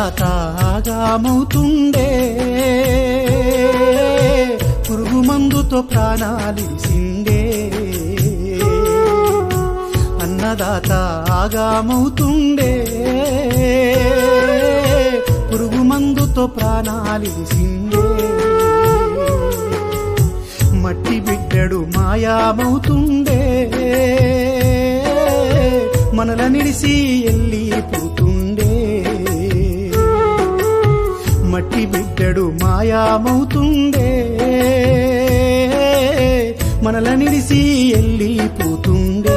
అన్నదాతాగామవుతుండే పురుగు మందుతో ప్రాణాలిసిండే అన్నదాత ఆగామవుతుండే పురుగు మందుతో ప్రాణాలిసిండే మట్టి బిడ్డడు మాయామవుతుండే మనల నిడిసి ఎల్లిపోతుండే మట్టి బిడ్డడు మాయామవుతుండే మనల నిడిసి ఎల్లిపోతుండే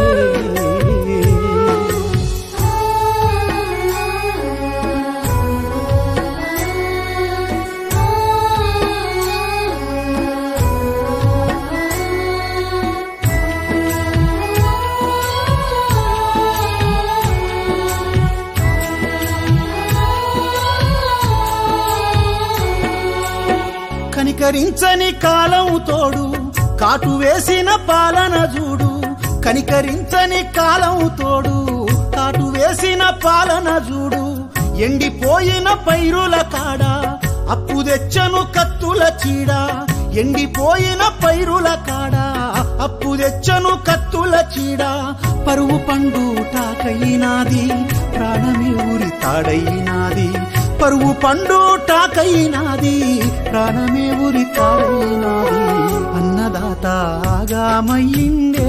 కనికరించని కాలం తోడు కాటు వేసిన పాలన చూడు కనికరించని కాలం తోడు కాటు వేసిన పాలన చూడు ఎండిపోయిన పైరుల కాడ అప్పు తెచ్చను కత్తుల చీడ ఎండిపోయిన పైరుల కాడ అప్పు తెచ్చను కత్తుల చీడ పరువు పండు టాకైనాది ప్రాణమే ఊరి తాడైనాది పరువు పండు టాకైనాది ప్రాణమే ఊరి తాడైనాది అన్నదాత ఆగామయ్యిందే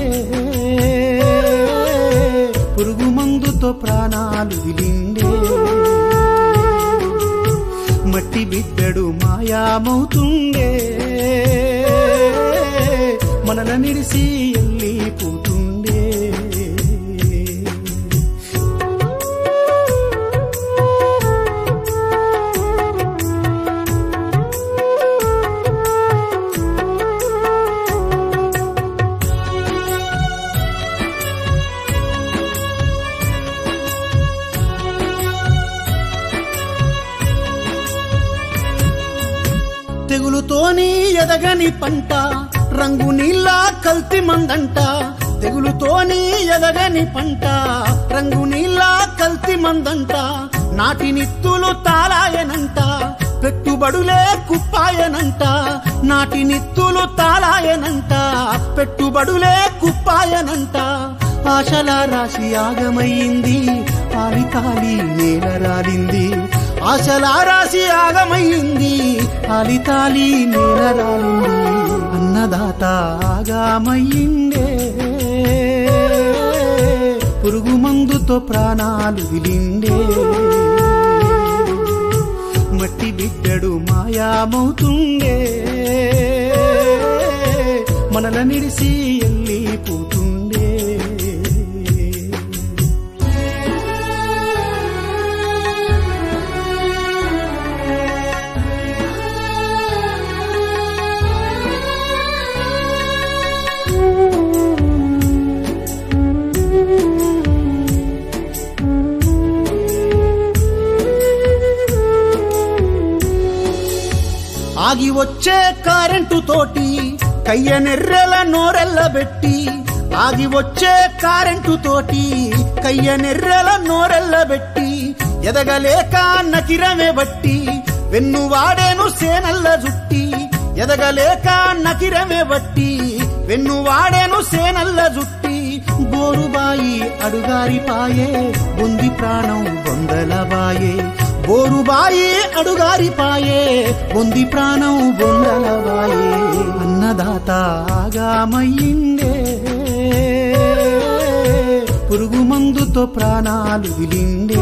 పురుగు మందుతో ప్రాణాలు విలిండే మట్టి బిడ్డడు మాయామవుతుండే మనల నిడిసి ఎల్లిపోతుండే తెగులుతోని ఎదగని పంట రంగు నీళ్ళ కల్తి మందంట తెగులుతోని ఎదగని పంట రంగు నీళ్ళ కల్తి మందంట నాటి నిత్తులు తాలాయనంట పెట్టుబడులే కుప్పాయనంట నాటి నిత్తులు తాలాయనంట పెట్టుబడులే కుప్పాయనంట ఆశల రాశి ఆగమయ్యింది ఆలితాలి నేల రాలింది ఆశల రాశి ఆగమయ్యింది ఆలితాలి నేల రాలింది అన్నదాత ఆగామయ్యిందే పురుగు మందుతో ప్రాణాలు విలిండే మట్టి బిడ్డడు మాయామవుతుండే మనల నిడిసి ఎల్లిపోతుండే ఆగి వచ్చే కరెంటు తోటి కయ్య నెర్రెల నోరెల్లబెట్టి ఆగి వచ్చే కరెంటు తోటి కయ్య నెర్రెల నోరెల్లబెట్టి ఎదగలేక నకిరమే బట్టి వెన్ను వాడేను సేనల్ల జుట్టి ఎదగలేక నకిరమే బట్టి వెన్ను వాడేను సేనల్ల జుట్టి బోరుబాయి అడుగారిపాయే బొంది ప్రాణం బొందలబాయే బోరుబాయి అడుగారిపాయే బొంది ప్రాణం బొందలబాయే అన్నదాత ఆగామయ్యిందే పురుగు మందుతో ప్రాణాలు విలిండే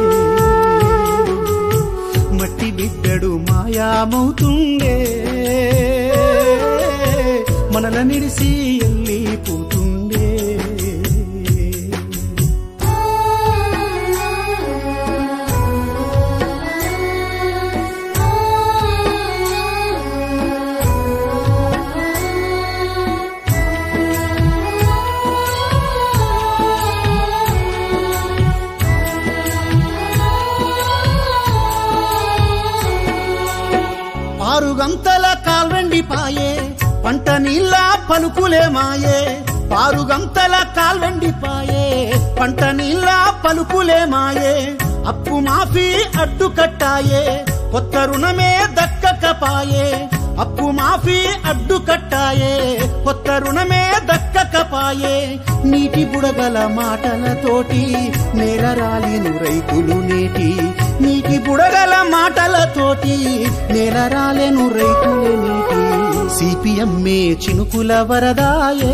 మట్టి బిడ్డడు మాయామవుతుండే మనల నిడిసి ఎల్లిపోతుండే ఆరు గంతల కాల్వెండిపాయే పంట నీళ్ళ పలుకులే మాయే పారు గంతల కాల్వెండిపాయే పంట నీళ్ళ పలుకులే మాయే అప్పు మాఫీ అడ్డుకట్టాయే కొత్త రుణమే దక్కకపాయే అప్పు మాఫీ అడ్డుకట్టాయే కొత్త రుణమే దక్కకపాయే నీటి బుడగల మాటలతోటి నేల రాలిను రైతులు నేటి నీటి బుడగల మాటలతోటి నేల రాలెను రైతులు నేటి సిపిఎంఏ చినుకుల వరదాయే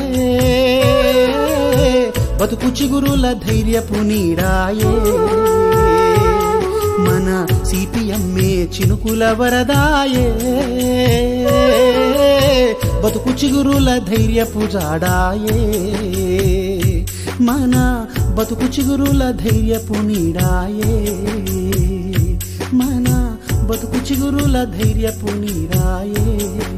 బతుకు చిగురుల ధైర్యపు నీడాయే మన సిపిఎంఏ చినుకుల వరదాయే బతుకు చిగురుల ధైర్యపు జాడాయే మన బతుకు చిగురుల ధైర్యపు నీడాయే మన బతుకు చిగురుల ధైర్యపు నీడాయే